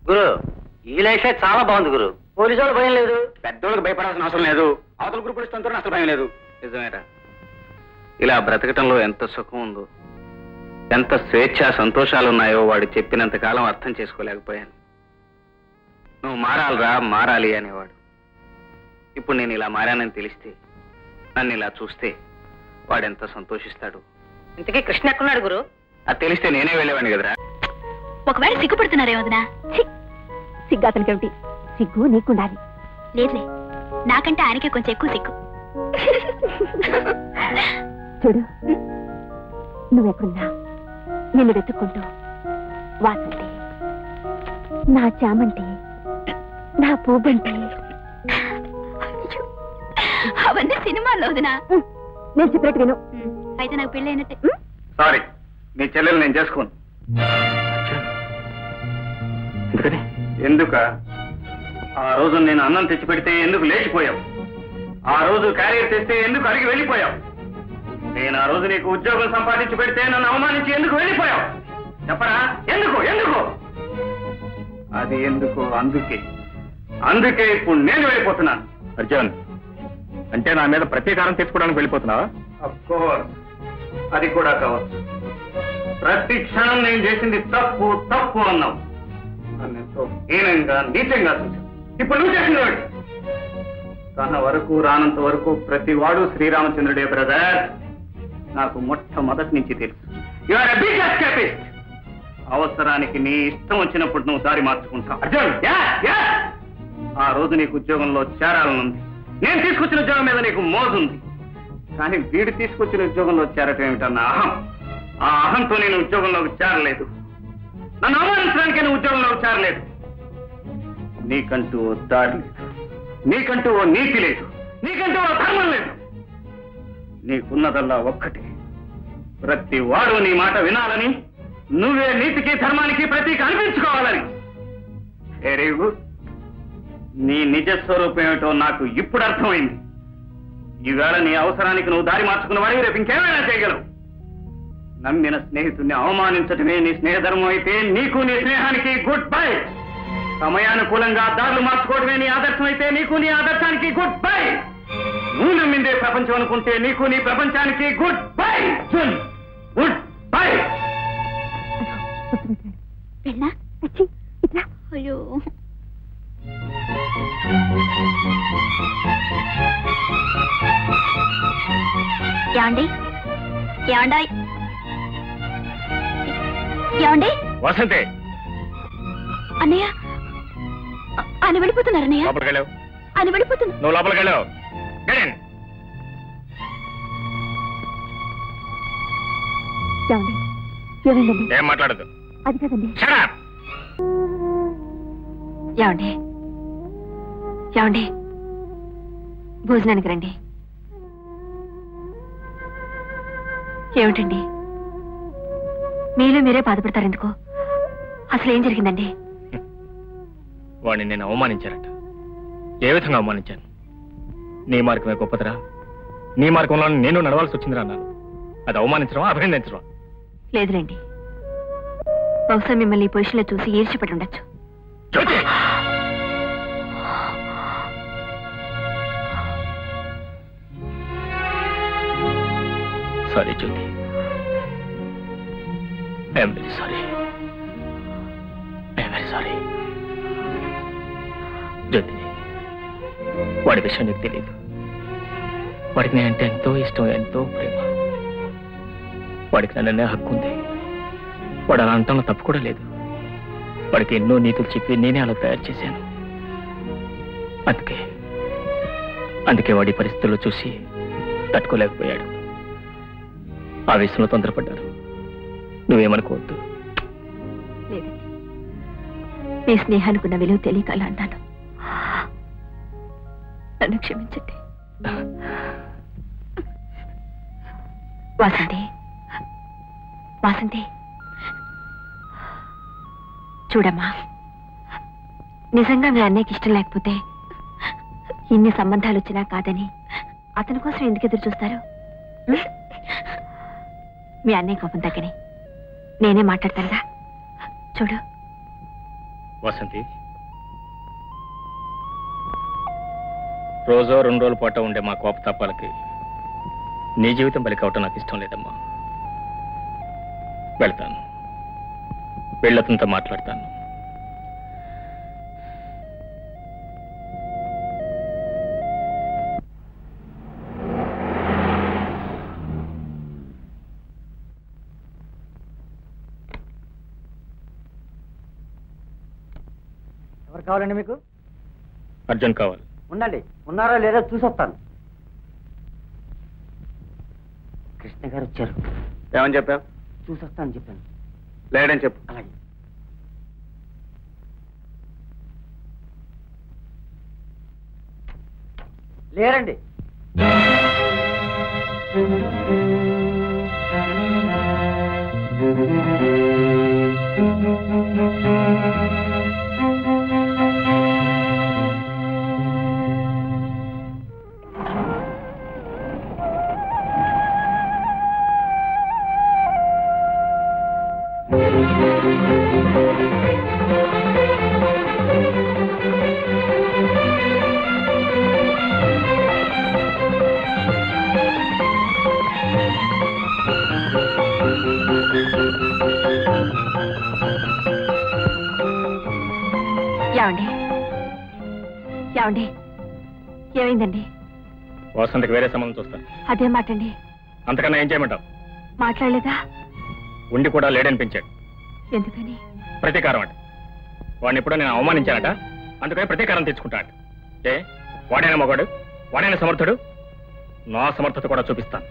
గురు ఈ లైఫే చాలా బాగుంది గురు పోలీసు వాళ్ళు భయం లేదు పెద్దోళ్ళకి భయపడాల్సిన అవసరం లేదు అవతల గ్రూప్ ఇష్టంతో అసలు భయం లేదు నిజమేరా ఇలా బ్రతకటంలో ఎంత సుఖం ఉందో ఎంత స్వేచ్ఛ సంతోషాలు ఉన్నాయో వాడు చెప్పినంత కాలం అర్థం చేసుకోలేకపోయాను నువ్వు మారాలిరా మారాలి అనేవాడు ఇప్పుడు నేను ఇలా మారానని తెలిస్తే నన్ను ఇలా చూస్తే వాడెంత సంతోషిస్తాడు ఇంతకీ కృష్ణ ఎక్కడున్నాడు గురు అది తెలిస్తే నేనే వెళ్ళేవాడిని కదరా ఒకవేళ సిగ్గుపడుతున్నారే వదినా సిగ్గు అతనికి ఏమిటి సిగ్గు నీకుండాలి లేదులే నాకంటే ఆయనకే కొంచెం ఎక్కువ సిగ్గు చూడు నువ్వెక్కడున్నా నిన్ను వెతుక్కుంటూ వాసంతి నా చామంతి నా పూబంటి అవన్నీ సినిమాల్లో వదినా నేను చెప్పినట్టు విను ఉమ్, అయితే నాకు పెళ్ళి అయినట్టే సారీ నీ చెల్లెలు నేను చేసుకోను ఎందుకని ఎందుక ఆ రోజు నేను అన్నం తెచ్చి పెడితే ఎందుకు లేచిపోయావు ఆ రోజు క్యారియర్ తెస్తే ఎందుకు అడిగి వెళ్ళిపోయావు నేను ఆ రోజు నీకు ఉద్యోగం సంపాదించి పెడితే నన్ను అవమానించి ఎందుకు వెళ్ళిపోయావు చెప్పరా ఎందుకు ఎందుకు అది ఎందుకు అందుకే అందుకే ఇప్పుడు నేను వెళ్ళిపోతున్నాను అర్జున్ అంటే నా మీద ప్రతీకారం తెచ్చుకోవడానికి వెళ్ళిపోతున్నావా కోర్స్ అది కూడా కావచ్చు ప్రతి క్షణం నేను చేసింది తప్పు తప్పు అన్నావు నన్ను ఎంతో హీనంగా నీచంగా చూశావు ఇప్పుడు నువ్వు చేసిన వాడు తన వరకు రానంత వరకు ప్రతి వాడు శ్రీరామచంద్రుడే బ్రదర్ నాకు మొట్టమొదటి నుంచి తెలుసు యు ఆర్ బిగ్ ఎస్కేపిస్ట్ అవసరానికి నీ ఇష్టం వచ్చినప్పుడు నువ్వు దారి మార్చుకుంటావు అర్జున్ ఆ రోజు నీకు ఉద్యోగంలో చేరాలనుంది నేను తీసుకొచ్చిన ఉద్యోగం మీద నీకు మోజుంది కానీ వీడు తీసుకొచ్చిన ఉద్యోగంలో చేరటం ఏమిటన్న అహం ఆ అహంతో నేను ఉద్యోగంలోకి చేరలేదు నన్ను అవమానించడానికి నేను ఉద్యోగంలోకి చేరలేదు నీకంటూ ఓ దారి లేదు నీకంటూ ఓ నీతి లేదు నీకంటూ ఓ ధర్మం లేదు నీకున్నదల్లా ఒక్కటి ప్రతి వాడు నీ మాట వినాలని నువ్వే నీతికి ధర్మానికి ప్రతీక అనిపించుకోవాలని వెరీ గుడ్ నీ నిజ స్వరూపం ఏమిటో నాకు ఇప్పుడు అర్థమైంది ఈవేళ నీ అవసరానికి నువ్వు దారి మార్చుకున్న వాడివి రేపు ఇంకేమైనా చేయగలవు నమ్మిన స్నేహితుడిని అవమానించటమే నీ స్నేహధర్మం అయితే నీకు నీ స్నేహానికి గుడ్ బై సమయానుకూలంగా దారులు మార్చుకోవడమే నీ ఆదర్శం అయితే నీకు నీ ఆదర్శానికి గుడ్ బై నువ్వు నమ్మిందే ప్రపంచం అనుకుంటే నీకు నీ ప్రపంచానికి గుడ్ బై గుడ్ బై వెళ్ళా అచ్చి, ఇట్లా అయ్యో యాండి యాండాయ్ యాండి వసంతే అన్నయ్య అ- ఆయన వెళ్ళిపోతున్నారు అన్నయ్య లోపలికి వెళ్ళావు ఆయన వెళ్ళిపోతున్నా నువ్వు లోపలికి వెళ్ళావు ఏమండి ఏమైందండి ఏం మాట్లాడదు అది కదండి ఏమండి ఏమండి భోజనానికి రండి ఏమిటండి మీలో మీరే బాధపడతారు ఎందుకు అసలు ఏం జరిగిందండి వాడిని నేను అవమానించారట ఏ విధంగా అవమానించాను నీ మార్గమే గొప్పదిరా నీ మార్గంలో నేను నడవాల్సి వచ్చిందిరా అన్నాను అది అవమానించడం అభినందించడం లేదులేండి బహుశా మిమ్మల్ని ఈ పొజిషన్లో చూసి ఈర్ష్యపడి ఉండొచ్చు Jyothi sorry Jyothi I'm very sorry I'm very sorry Jyothi వాడి విషయం నీకు తెలియదు వాడికి నేనంటే ఎంతో ఇష్టం ఎంతో ప్రేమ వాడికి నన్నే హక్కు ఉంది వాడు అలా అంటంలో తప్పు కూడా లేదు వాడికి ఎన్నో నీతులు చెప్పి నేనే అలా తయారు చేశాను అందుకే అందుకే వాడి పరిస్థితుల్లో చూసి తట్టుకోలేకపోయాడు ఆవేశంలో తొందరపడ్డారు నువ్వేమనుకోవద్దు లేదండి మీ స్నేహానికి ఉన్న విలువ తెలియక అలా అన్నాను నన్ను క్షమించండి వాసంతి వాసంతి చూడమ్మా నిజంగా మీ అన్నయ్యకి ఇష్టం లేకపోతే ఇన్ని సంబంధాలు వచ్చినా కాదని అతని కోసం ఎందుకు ఎదురు చూస్తారు ఉం? మీ అన్నయ్య కోపం తగ్గని నేనే మాట్లాడతానుగా చూడు వసంతి రోజో రెండు రోజుల పాటు ఉండే మా కోపతాపాలకి నీ జీవితం బలి కావటం నాకు ఇష్టం లేదమ్మా వెళ్తాను వెళ్ళతంతో మాట్లాడతాను ఎవరు కావాలండి మీకు అర్జున్ కావాలి ఉండండి ఉన్నారో లేదో చూసొస్తాను కృష్ణ గారు వచ్చారు ఏమని చెప్పావు చూసొస్తాను చెప్పాను లేడని చెప్పు అలాగే లేరండి ఏమండి ఏమండి ఏమైందండి వసంతకి వేరే సంబంధం చూస్తాను అదే మాటండి అంతకన్నా ఏం చేయమంటావు మాట్లాడలేదా ఉండి కూడా లేడనిపించాడు ఎందుకని ప్రతీకారం అంట వాడిని ఎప్పుడో నేను అవమానించానట అందుకని ప్రతీకారం తెచ్చుకుంటాడు ఏ వాడైనా మగాడు వాడైనా సమర్థుడు నా సమర్థత కూడా చూపిస్తాను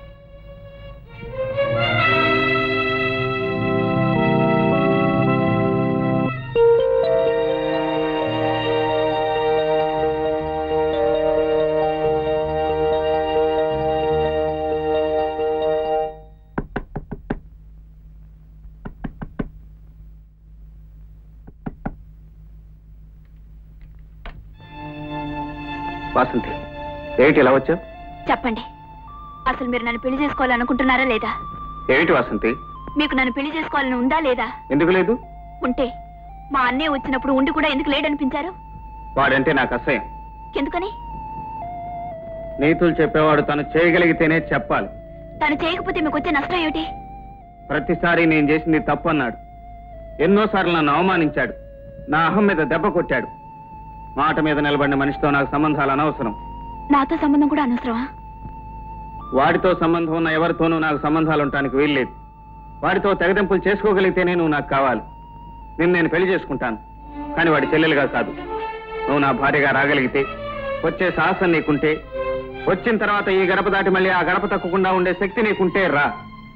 వాసంతి ఏమిటి ఇలా వచ్చావు చెప్పండి అసలు మీరు నన్ను పెళ్లి చేసుకోవాలనుకుంటున్నారా లేదా ఏమిటి వాసంతి మీకు నన్ను పెళ్లి చేసుకోవాలని ఉందా లేదా ఎందుకు లేదు ఉంటే మా అన్నయ్య వచ్చినప్పుడు ఉండి కూడా ఎందుకు లేడనిపించారు వాడంటే నాకు అసహ్యం ఎందుకని నీతులు చెప్పేవాడు తను చేయగలిగితేనే చెప్పాలి తను చేయకపోతే మీకు వచ్చే నష్టం ఏమిటి ప్రతిసారి నేను చేసింది తప్పు అన్నాడు ఎన్నోసార్లు నన్ను అవమానించాడు నా అహం మీద దెబ్బ కొట్టాడు మాట మీద నిలబడిన మనిషితో నాకు సంబంధాలు అనవసరం నాతో సంబంధం కూడా అనవసరమా వాడితో సంబంధం ఉన్న ఎవరితోనూ నాకు సంబంధాలు ఉండటానికి వీల్లేదు వాడితో తెగదెంపులు చేసుకోగలిగితేనే నువ్వు నాకు కావాలి నిన్ను నేను పెళ్లి చేసుకుంటాను కానీ వాడి చెల్లెలుగా కాదు నువ్వు నా భార్యగా రాగలిగితే వచ్చే సాహసం నీకుంటే వచ్చిన తర్వాత ఈ గడప దాటి మళ్ళీ ఆ గడప తక్కకుండా ఉండే శక్తి నీకుంటే రా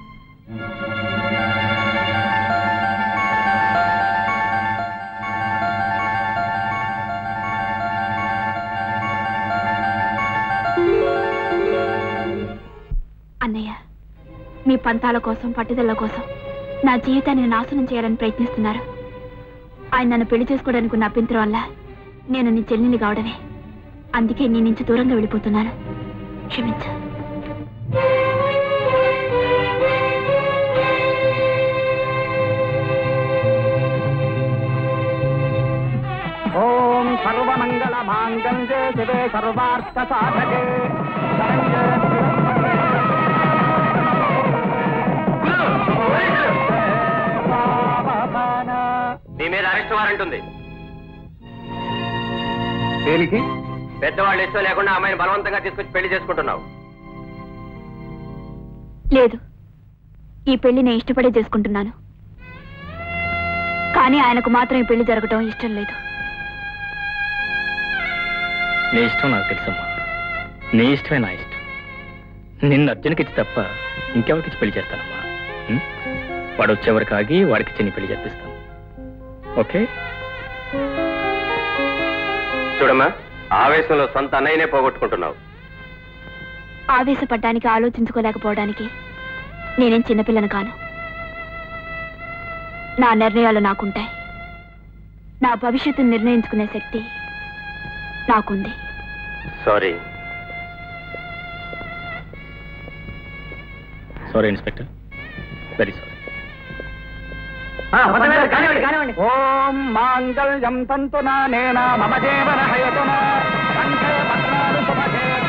అన్నయ్య మీ పంతాల కోసం పట్టుదల కోసం నా జీవితాన్ని నాశనం చేయాలని ప్రయత్నిస్తున్నారు ఆయన నన్ను పెళ్లి చేసుకోవడానికి ఉన్న అభ్యంతరం వల్ల నేను నీ చెల్లిని కావడమే అందుకే నీ నుంచి దూరంగా వెళ్ళిపోతున్నాను క్షమించు ఓం సర్వమంగళ మాంగళ్యే శివే సర్వార్థ సాధకే శరణ్యే నీ మీద అరెస్ట్ వారెంట్ ఉంది దేనికి పెద్దవాళ్ళు ఇష్టం లేకుండా అమ్మాయిని బలవంతంగా తీసుకొచ్చి పెళ్లి చేసుకుంటున్నావు లేదు ఈ పెళ్లి నేను ఇష్టపడే చేసుకుంటున్నాను కానీ ఆయనకు మాత్రం ఈ పెళ్లి జరగటం ఇష్టం లేదు నీ ఇష్టం నాకు తెలుసమ్మా నీ ఇష్టమే నా ఇష్టం నిన్ను అర్జున్కి ఇచ్చి తప్ప ఇంకెవరికి ఇచ్చి పెళ్లి చేస్తానమ్మా ఉం? వాడు వచ్చేవరకు ఆగి వాడికి ఇచ్చి నీ పెళ్లి చేపిస్తాను ఓకే చూడమ్మా ఆవేశంలో సొంత అన్నయ్యనే పోగొట్టుకుంటున్నావు ఆవేశపడ్డానికి ఆలోచించుకోలేకపోవడానికి నేనేం చిన్నపిల్లను కాను నా నిర్ణయాలు నాకుంటాయి నా భవిష్యత్తును నిర్ణయించుకునే శక్తి నాకుంది sorry sorry inspector very sorry కానివ్వండి కానివ్వండి ఓం మాంగళ్యం తంతునా నేనా మమ జీవన హయతునా కంఠే భద్రాలు శుభగే